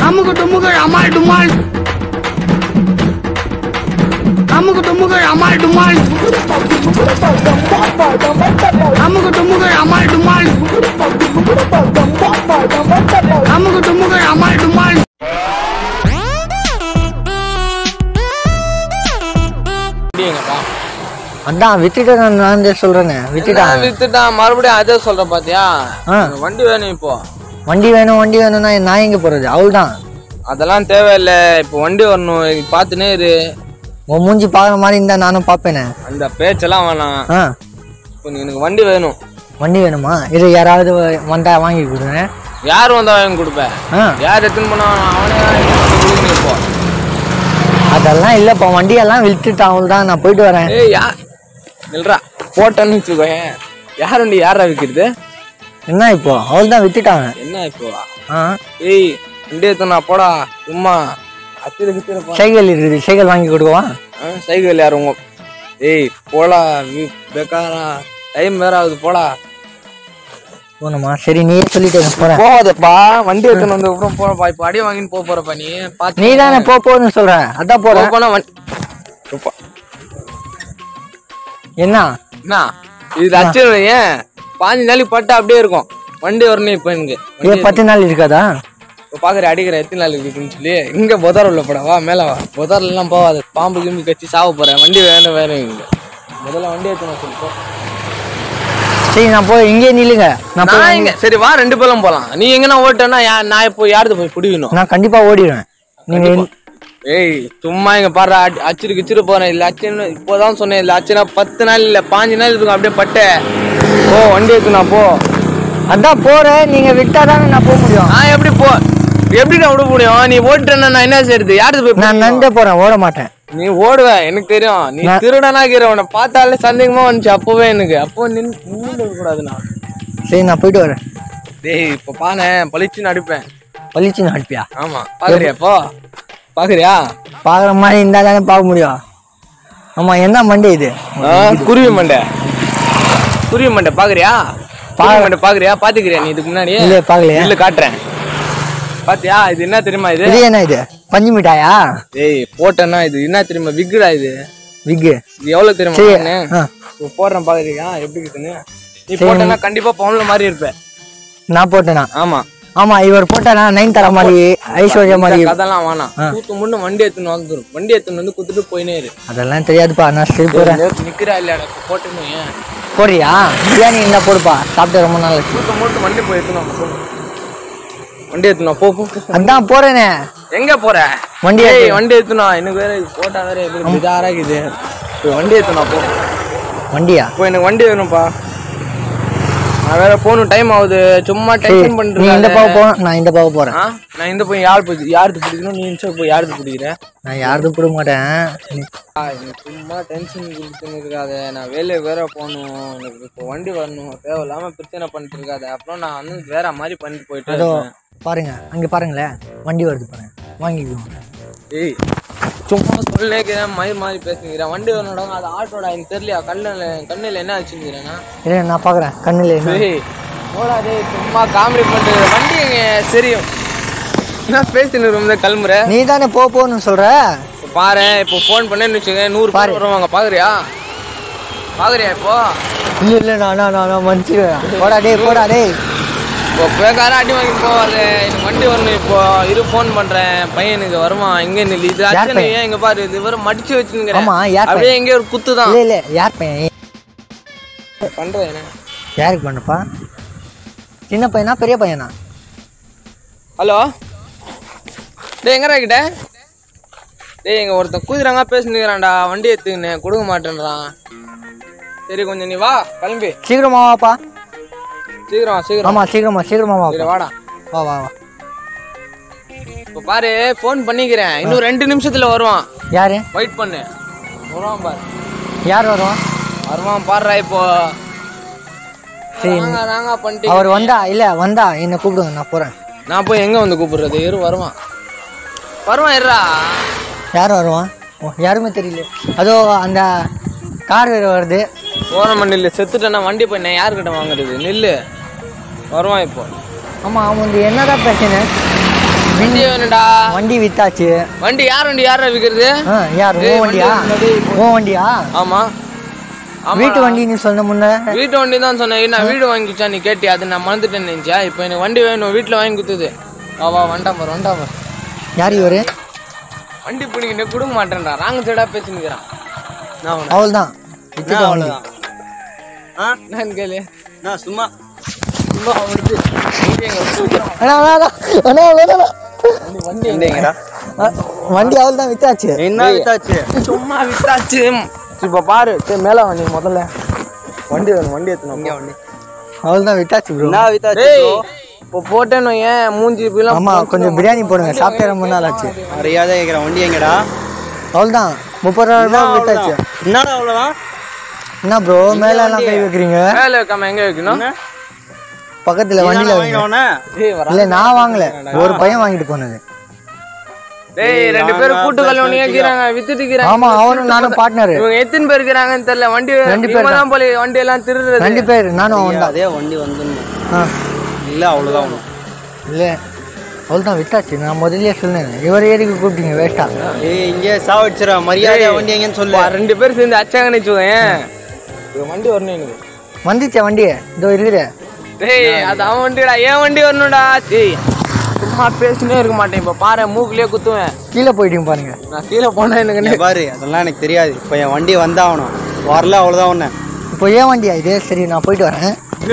அமுக்கு டுமுக்கு அமால் டுமால் அமுக்கு டுமுக்கு அமால் டுமால் அமுக்கு டுமுக்கு அமால் டுமால் அமுக்கு டுமுக்கு அமால் டுமால் முடியுங்கப்பா அதான் வித்துட்டு நான் நான் சொல்றேனே வித்துட்டான் நான் வித்துட்டான் மறுபடியும் அதே சொல்றேன் பாத்தியா ஆ. எனக்கு வண்டி வேணும் இப்போ வண்டி வேணும் வண்டி வேணும்னா நான் எங்க போறது அவள் தான் அதெல்லாம் தேவையில்லை இப்போ வண்டி வரணும் பார்த்துனே இரு உன் மூஞ்சி பாக்குற மாதிரி இருந்தா நானும் பாப்பேனே அந்த பேச்செல்லாம் வேணாம் ஆ இப்போ நீ எனக்கு வண்டி வேணும் வண்டி வேணுமா இது யாராவது வ- வந்தா வாங்கி கொடுங்க யார் வந்தா வாங்கி கொடுப்பேன் ஆ யார் எடுத்துன்னு போனா அவனே வாங்கி கொடுக்கணும் இப்போ அதெல்லாம் இல்லப்பா வண்டியெல்லாம் வித்துட்டான் அவள் தான் நான் போயிட்டு வரேன் ஏய் யா நில்றா போட்டேன்னு வச்சுக்கோயேன் யார் வண்டி யாரா விற்கிறது என்ன இப்போ அவள் தான் வித்துட்டாங்க என்ன இப்போ ஆ ஏய் வண்டி எடுத்துனா போடா சும்மா அத்திர கித்திர போ சைக்கிள் இருக்குது சைக்கிள் வாங்கி கொடுக்கவா ஆ, சைக்கிள் யார் உங்க ஏய் போடா வீ- பெக்காரா டைம் வேற ஆகுது போடா போகணுமா சரி நீயே சொல்லிட்டு நான் போறேன் போகாதப்பா வண்டி எடுத்துன்னு வந்து அப்புறம் போறப்பா இப்போ அடி வாங்கின்னு போக போறப்பா நீ பாத்து நீ தானே போ போன்னு சொல்ற அதான் போறேன் போனா வண்டி எப்பா, என்ன என்ன இது அச்சு ஏன் பாஞ்சு நாளைக்கு பட்டு அப்படியே இருக்கும் வண்டி வரணும் இப்போ எனக்கு இது பத்து நாள் இருக்காதா இப்போ பாக்குற அடிக்கிறேன் எத்தனை நாள் இருக்குன்னு சொல்லி இங்க புதார் உள்ள போடா வா மேல வா புதார்ல எல்லாம் போகாது பாம்பு கிம்பி கச்சி சாவ போறேன் வண்டி வேணும் வேணும் இங்க முதல்ல வண்டி எடுத்துன்னு சொல்லி போ. சரி நான் போய் இங்கே நில்லுங்க நான் போய் நான் இங்க சரி வா ரெண்டு பேரும் போலாம் நீ எங்கன்னா ஓட்டனா யா- நான் இப்போ யாருக்கு போய் பிடிக்கணும் நான் கண்டிப்பா ஓடிடுவேன் நீங்க என்- ஏய் சும்மா இங்க பாரு அடி- அச்சிரு கிச்சிரு போறேன் இல்ல அச்சுன்னு இப்போதான் சொன்னேன் இல்ல அச்சுனா பத்து நாள் இல்ல பாஞ்சு நாள் இருக்கும் அப்படியே பட்ட போ வண்டி எடுத்துனா போ அதான் போறேன் நீங்க விட்டா தானே நான் போக முடியும் நான் எப்படி போ எப்படி நான் விட முடியும் நீ ஓட்டுறேன்னா நான் என்ன செய்யறது யாருக்கு போய் நான் பிடிக்கணும்? நண்டே போறேன் ஓட மாட்டேன் நீ ஓடுவ எனக்கு தெரியும் நீ திருடனாகிற உன்னை பார்த்தாலே சந்தேகமா வந்துச்சு அப்பவே எனக்கு அப்போ நின்று நின்று கூடாதுண்ணா சரி நான் போயிட்டு வரேன் டேய் இப்ப பானே பளிச்சுன்னு அடிப்பேன் பளிச்சுன்னு அடிப்பியா ஆமா பாக்குறியா இப்போ பாக்குறியா பாக்குற மாதிரி இருந்தா தானே பார்க்க முடியும் ஆமா என்ன மண்டே இது ஆ, குருவி மண்டை குருவி மண்டை பாக்குறியா குருவி மண்டை பாக்குறியா பாத்துக்கிறியா நீ இதுக்கு முன்னாடி இல்லையே பார்க்கலையா இல்ல காட்டுறேன் பாத்தியா இது என்ன தெரியுமா இது இது என்ன இது பஞ்சு மிட்டாயா ஏய் போட்டேன்னா இது என்ன தெரியுமா விக்குடா இது விக்கு இது எவ்வளவு தெரியுமா சரி நானு? ஆ, இப்போ போடுறேன் பாக்குறியா எப்படி இருக்குன்னு நீ போட்டேன்னா கண்டிப்பா பவுன்ல மாதிரி இருப்ப நான் போட்டேனா ஆமா ஆமா இவர் போட்டானா நைன் தர மாதிரி ஐஸ்வர்யா மாதிரி இந்த கதெல்லாம் வேணாம் கூத்து முன்னு வண்டி எடுத்துன்னு வந்துரும் வண்டி எடுத்துன்னு வந்து குத்துட்டு போயினே இரு அதெல்லாம் தெரியாதுப்பா நான் சரி போறேன் நேத்து நிக்கிறா இல்லையாடா இப்போ போட்டுன்னு ஏன் போறியா பிரியாணி இருந்தா போடுப்பா சாப்பிட்டு ரொம்ப நாள் ஆச்சு. கூத்த மூட்டு வண்டி போய் எடுத்துன்னு வா, போ. வண்டி எடுத்துன்னு வா, போ போ போ. அதான் போறேனே எங்க போற வண்டி ஏய் வண்டி எடுத்துனா எனக்கு வேற இது போட்டா வேற எப்படி பிஜாரா இருக்குது போய் வண்டி எடுத்துனா போ வண்டியா இப்போ எனக்கு வண்டி வேணும்ப்பா நான் வேற போகணும் டைம் ஆகுது சும்மா சரி, டென்ஷன் நீ பண்ணிட்டு இந்த இருக்காத. பக்கம் போ நான் இந்த பக்கம் போறேன் ஆ நான் இந்த போய் யார் போய் யாருக்கு பிடிக்கணும் நீ இந்த போய் யாருக்கு பிடிக்கிற நான் யாருக்கும் போட மாட்டேன் நீ- ஆ, எனக்கு சும்மா டென்ஷன் கொடுத்துன்னு இருக்காத நான் வேலையை வேற போகணும் எனக்கு இப்போ வண்டி வரணும் தேவையில்லாம பிரச்சனை பண்ணிட்டு இருக்காத அப்புறம் நான் வந்து வேற மாதிரி பண்ணிட்டு போயிட்டு அதோ இருப்பேன். பாருங்க அங்க பாருங்களேன் வண்டி வருது பாருங்க வாங்கிக்குவோம் ஏய் சும்மா சொல்லேக்கிறேன் மயிர் மாதிரி பேசுங்கிறேன் வண்டி வரணும்டா அது ஆட்டோட எனக்கு தெரியலையா கண்ணில் கண்ணில் என்ன வச்சுங்கிறேன்னா இல்லை நான் பாக்குறேன் கண்ணுல என்ன ஏய் போடா டேய் சும்மா காமெடி பண்ணுறது வண்டி எங்க சரி என்ன பேசின்னு ரொம்ப கிளம்புற நீ தானே போ போன்னு சொல்ற இப்போ பாரு இப்போ ஃபோன் பண்ணேன்னு வச்சுங்க நூறு பேர் வருவாங்க பாக்குறியா பாக்குறியா இப்போ இல்ல இல்ல நான் நான் நான் மன்னிச்சுக்கிறேன் போடா டேய் போடா டேய் இப்போ பேக்கார அடி வாங்கி போவாத எனக்கு வண்டி வரணும் இப்போ இரு ஃபோன் பண்றேன் பையனுக்கு வருவான் எங்க நில்லு இது அச்சனை பையன்? ஏன் இங்க பாரு இது வர மடிச்சு வச்சுங்கிறேன் ஆமா யார் அப்படியே எங்கேயோ ஒரு குத்து தான் இல்ல இல்ல யார் பையன் பண்றேன் என்ன யாருக்கு பண்ணப்பா சின்ன பையனா பெரிய பையனா ஹலோ டேய் எங்கடா கிட்ட டேய் இங்க ஒருத்தன் குதிராங்க பேசினுக்கிறான்டா வண்டி எடுத்துக்கினே கொடுக்க மாட்டேன்றான் சரி கொஞ்சம் நீ வா கிளம்பி சீக்கிரமா வாப்பா சீக்கிரம் வா, சீக்கிரம் ஆமா சீக்கிரமா சீக்கிரமா சரி வாப்பா வாடா வா வா வா இப்போ பாரு ஃபோன் பண்ணிக்கிறேன் இன்னும் ரெண்டு நிமிஷத்துல வருவான் யாரு வெயிட் பண்ணு வருவான் பாரு யார் வருவான் வருவான் பாடுறா இப்போ சரி ராங்கா ராங்கா பண்ணிட்டு அவர் வந்தா இல்ல வந்தா என்ன கூப்பிடுங்க நான் போறேன் நான் போய் எங்க வந்து கூப்பிடுறது இரு வருவான் வருவான் இருடா யார் வருவான் ஓ யாருமே தெரியல அதோ அந்த கார் வேற வருது ஓரமா நில்லு செத்துட்டேன்னா வண்டி போய் நான் யாருக்கிட்ட வாங்குறது நில்லு வருவான் இப்போ ஆமா அவன் வந்து என்னதான் பிரச்சனை வண்டி வேணும்டா வண்டி வித்தாச்சு வண்டி யார் வண்டி யாரா விக்கிறது ஆ, யார் ஏய், உன் வண்டியா வண்டி வந்து உன் வண்டியா ஆமா ஆமாடா. வீட்டு வண்டி நீ சொன்ன முன்ன வீட்டு வண்டி தான் சொன்னேன் நான் வீடு வாங்கி குச்சா நீ கேட்டியா அது நான் மறந்துட்டேன் நினைச்சா இப்போ எனக்கு வண்டி வேணும் வீட்டில் வாங்கி கொடுத்தது வா வா வண்டா பாரு வண்டா பாரு யார் இவரு வண்டி பிடிக்கிட்டு கொடுக்க மாட்டேன்டா ராங்க சைடா பேசினுக்கிறான் நான் உன்னை- அவள் தான் வித்துட்டா வண்டி நான் கேளு நான் சும்மா சும்மா அவனுக்கு வண்டி எங்க இருக்கு? அண்ணா, அண்ணா, அண்ணா, அண்ணா, அண்ணா, அண்ணா. வண்டி எங்க எங்கடா ஆ, வண்டி அவள் தான் வித்தாச்சு என்ன வித்தாச்சு சும்மா விட்டாச்சு இப்ப பாரு சரி மேல வண்டி முதல்ல வண்டி வேணும் வண்டி எடுத்துணும் வண்டி அவள் தான் வித்தாச்சு ப்ரோ என்ன வித்தாச்சு டேய் bro? இப்போ போட்டேன்னு ஏன் மூஞ்சி இப்படிலாம் ஆமா கொஞ்சம் பிரியாணி போடுங்க சாப்பிட்டு ரொம்ப நாள் ஆச்சு மரியாதை கேட்குறேன் வண்டி எங்கடா அவள் தான் முப்பது ரூபா ரூபாய் வித்தாச்சு என்னடா அவ்வளோதான் என்ன ப்ரோ மேல எல்லாம் கை வைக்கிறீங்க மேல வைக்காம எங்க வைக்கணும் பக்கத்துல வண்டியில வைங்க வாங்கினோன்னே டேய் வரா இல்ல நான் வாங்கல ஒரு பையன் வாங்கிட்டு போனது டேய் ரெண்டு பேரும் கூட்டு கல்யாணம் ஏக்கிறாங்க வித்துட்டு இருக்கிறாங்க ஆமா அவனும் நானும் பார்ட்னர் இவங்க எத்தனை பேர் இருக்கிறாங்கன்னு தெரியல வண்டி ரெண்டு பேர் இவங்க தான் போல வண்டி எல்லாம் திருடுறது ரெண்டு பேர் நானும் அவன் தான் அதே வண்டி வந்துடணும் ஆ, இல்லை அவ்வளோதான் ஒன்று இல்ல அவள் தான் வித்தாச்சு நான் முதல்லயே சொன்னேன் இவர் எதுக்கு கூப்பிட்டீங்க வேஸ்டா ஏய் இங்கே சாவடிச்சிடா மரியாதை வண்டி எங்கன்னு சொல்லு வா, ரெண்டு பேர் சேர்ந்து அச்சாங்கன்னு வச்சுக்கோங்க வண்டி வரணும் எனக்கு வந்துச்சா வண்டி இதோ இருக்குது டேய் அது அவன் வண்டிடா ஏன் வண்டி வரணும்டா டேய் சும்மா பேசினே இருக்க மாட்டேன் இப்ப பாரு மூக்குலயே குத்துவேன் கீழே போயிட்டீங்க பாருங்க நான் கீழே போனா எனக்கு இங்க பாரு அதெல்லாம் எனக்கு தெரியாது இப்போ என் வண்டி வந்தாகணும் வரல அவ்வளோதான் ஒன்று இப்போ ஏன் வண்டியா இது சரி நான் போயிட்டு வரேன்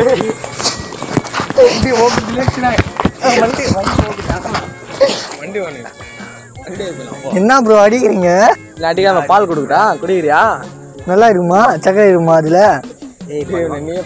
வண்டி வேணும் என்ன ப்ரோ அடிக்கிறீங்க இல்ல அடிக்காம பால் கொடுக்குறா குடிக்கிறியா நல்லா இருக்குமா சக்கரை இருக்குமா அதுல நீயே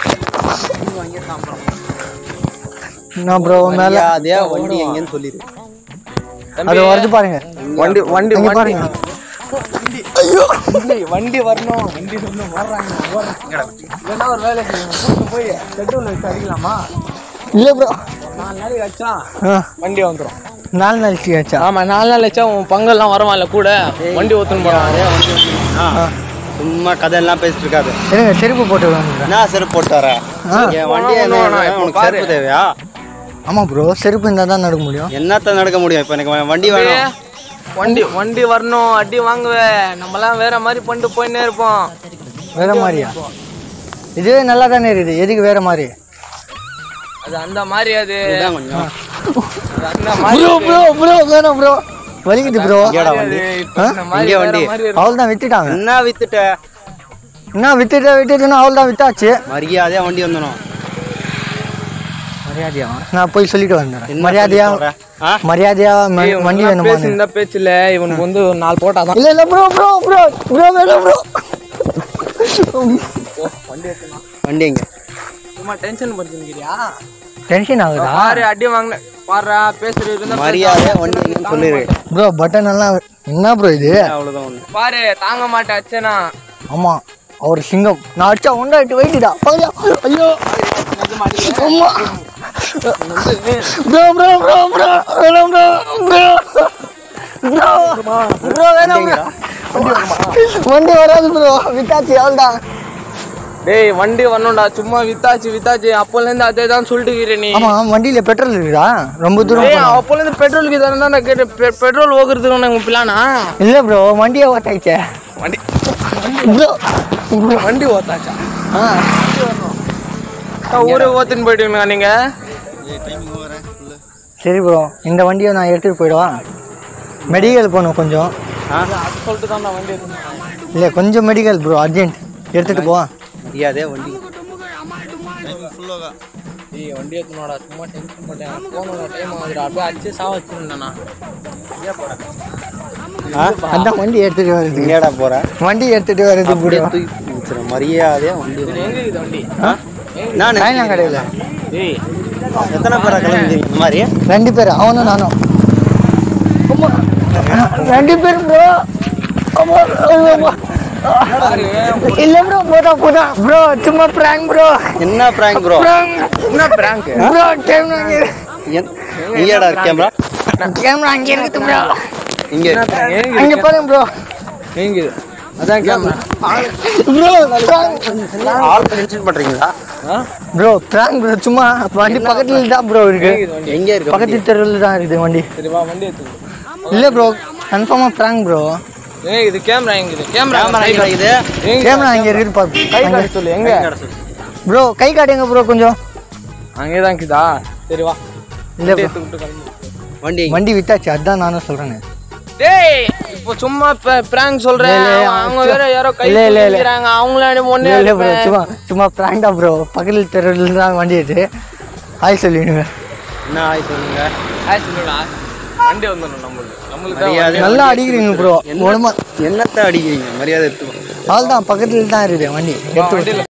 என்ன ப்ரோ மேல மரியாதையா வண்டி எங்கன்னு சொல்லிடு அது வருது பாருங்க வண்டி வண்டி அங்க வண்டி பாருங்க வண்டி வண்டி வரணும் வண்டி வரணும் வர்றாங்க இல்லைன்னா ஒரு வேலை செய்யணும் கூட்டு போய் பெட்ரோல் வச்சு அடிக்கலாமா இல்ல ப்ரோ நாலு நாளைக்கு வச்சா வண்டி வந்துடும் நாலு நாள் ஆச்சா ஆமா நாலு நாள் வச்சா உன் பங்கெல்லாம் வருவான்ல கூட வண்டி ஓத்துன்னு போறான் ஆ சும்மா கதையெல்லாம் பேசிட்டு இருக்காது இருங்க செருப்பு போட்டு வந்துடுறேன் என்ன செருப்பு போட்டு வர ஆ. என் வண்டி ஒண்ணு என்ன வேணாம், இப்ப உனக்கு பாரு. செருப்பு தேவையா ஆமா ப்ரோ செருப்பு இருந்தால் தான் நடக்க முடியும் என்னத்த நடக்க முடியும் இப்போ எனக்கு வண்டி வேணும் வண்டி வண்டி வரணும் அடி வாங்குவேன் நம்மலாம் வேற மாதிரி பண்ணிட்டு போயின்னே இருப்போம் வேற மாதிரியா இதுவே நல்லா தானே இருக்குது எதுக்கு வேற மாதிரி அது அந்த மாதிரி அது இதுதான் கொஞ்சம் அது அந்த மாதிரி ப்ரோ ப்ரோ ப்ரோ வேணாம் ப்ரோ வலிக்குது ப்ரோ இங்கேடா அது வண்டி இப்ப இந்த மாதிரி இங்கே வேற வண்டி. மாதிரி இருக்கு. அவள் தான் வித்துட்டாங்க என்ன வித்துட்ட என்ன வித்துட்டு வித்துட்டுன்னா அவள் தான் வித்தாச்சு மரியாதையா வண்டி வந்துடும் மரியாதையா நான் போய் சொல்லிட்டு வந்துடுறேன் என்ன மரியாதையா சொல்லி சொல்ற? ஆ? மரியாதையா ம- ஏய், வண்டி இவனுக்கு வேணுமா பேசி இந்த பேச்சுல இவனுக்கு வந்து ஒரு நாலு போட்டாதான் இல்ல இல்ல ப்ரோ ப்ரோ ப்ரோ ப்ரோ வேணும் ப்ரோ வண்டி எங்க சும்மா டென்ஷன் படுத்துக்கிறியா டென்ஷன் ஆகுதா பாரு அடி வாங்கின பாரு பேசுறது இருந்தா மரியாதையா வண்டி எங்கன்னு சொல்லிடு ப்ரோ பட்டன் எல்லாம் என்ன ப்ரோ இது அவ்வளோதான் ஒன்று பாரு தாங்க மாட்டேன் அச்சனா ஆமா அவர் சிங்கம் நான் அடிச்சா ஒன்றாயிட்டு வெயிட்டுடா ஐயோ ஐயோ அம்மா ப்ரோ ப்ரோ ப்ரோ ப்ரோ வேணாம் ப்ரோ ப்ரோ ப்ரோ ப்ரோ வேணாம் ப்ரோ வண்டி வராது ப்ரோ வித்தாச்சு அவள்தான் டேய் வண்டி வரணும்டா சும்மா வித்தாச்சு வித்தாச்சு அப்போல இருந்து அதே தான் சொல்லிட்டு இருக்கிற நீ ஆமா வண்டியில பெட்ரோல் இருக்குதா ரொம்ப தூரம் டேய் போகணும். அப்போல இருந்து பெட்ரோலுக்கு தானே தான் நான் கேட்டேன் பெ- பெட்ரோல் ஓகுறதுக்கு உனக்கு பிளானா இல்ல ப்ரோ வண்டியே ஓட்டாயிச்சே வண்டி ப்ரோ வண்டி ஓத்தாச்சா ஆ ஊரே ஓத்துன்னு போயிட்டீங்களா நீங்க சரி ப்ரோ இந்த வண்டியை நான் எடுத்துட்டு போயிடுவா மெடிக்கல் போகணும் கொஞ்சம் அது சொல்லிட்டு தான் நான் வண்டி எடுத்துனேன். இல்லை கொஞ்சம் மெடிக்கல் ப்ரோ அர்ஜென்ட் எடுத்துட்டு போ மரியாதையா வண்டி ஏய் வண்டி எடுத்துனோடா சும்மா டென்ஷன் போட்டேன் போனோட டைம் ஆகுதுடா அப்படியே அடிச்சு சாவ வச்சிருந்தேண்ணா ஆ அதான் வண்டி எடுத்துட்டு வருது எங்கேடா போற வண்டி எடுத்துட்டு வருது அப்படியே ப்ரோ தூக்கி வச்சிரு. மரியாதையா வண்டி இது எங்க இருக்குது வண்டி நான் சாயங்காலம் கடையில் ஏய் எத்தனை பேரா கிளம்புறீங்க இந்த மாதிரி ரெண்டு பேர் அவனும் நானும் அம்மா. ரெண்டு பேரும் ப்ரோ இல்ல ப்ரோ போடா போடா ப்ரோ சும்மா பிராங்க் ப்ரோ என்ன பிராங்க் ப்ரோ என்ன பிராங்க் ப்ரோ கேமரா அங்க நீயடா கேமரா கேமரா அங்க இருக்குது ப்ரோ இங்க அங்க பாருங்க ப்ரோ எங்க இது அதான் கேமரா ப்ரோ ஆள் டென்ஷன் பண்றீங்களா ப்ரோ பிராங்க் ப்ரோ சும்மா வண்டி பக்கத்துல தான் ப்ரோ இருக்கு எங்க இருக்கு பக்கத்து தெருவில் தான் இருக்குது வண்டி சரி வா வண்டி எடுத்துக்கோ இல்ல ப்ரோ கன்ஃபார்மா பிராங்க் ப்ரோ ஏய் இது கேமரா எங்க இது கேமரா கேமரா எங்க இது எங்க கேமரா இங்க இருக்குது கை பாரு காட்டு சொல்லு எங்க ப்ரோ கை காட்டுங்க ப்ரோ கொஞ்சம் அங்கே தான் இருக்குதா சரி வா இல்ல ப்ரோ எடுத்துக்கிட்டு கிளம்பு வண்டி எங்க? வண்டி வித்தாச்சு அதான் நானும் சொல்றேன் டேய் இப்போ சும்மா பிராங்க் சொல்றேன் இல்ல, இல்ல, அவங்க வேற யாரோ கை இல்ல, இல்ல, இல்ல. தூக்கிக்கிறாங்க அவங்கள ஒண்ணே இல்ல ப்ரோ சும்மா சும்மா பிராங்க் தான் ப்ரோ பக்கத்தில் தெருவில் தான் வண்டி எடுத்து ஆய் சொல்லிடுங்க என்ன ஆய் சொல்லுங்க ஹாய் சொல்லுடா வண்டி வந்துடணும் நம்மளுக்கு நம்மளுக்கு தான் மரியாதை நல்லா அடிக்கிறீங்க ப்ரோ என்ன- உடம்பா என்னத்த அடிக்கிறீங்க மரியாதை எடுத்துக்கோ அவ்வளோதான் பக்கத்தில் தான் இருக்குது வண்டி எடுத்து வண்டியில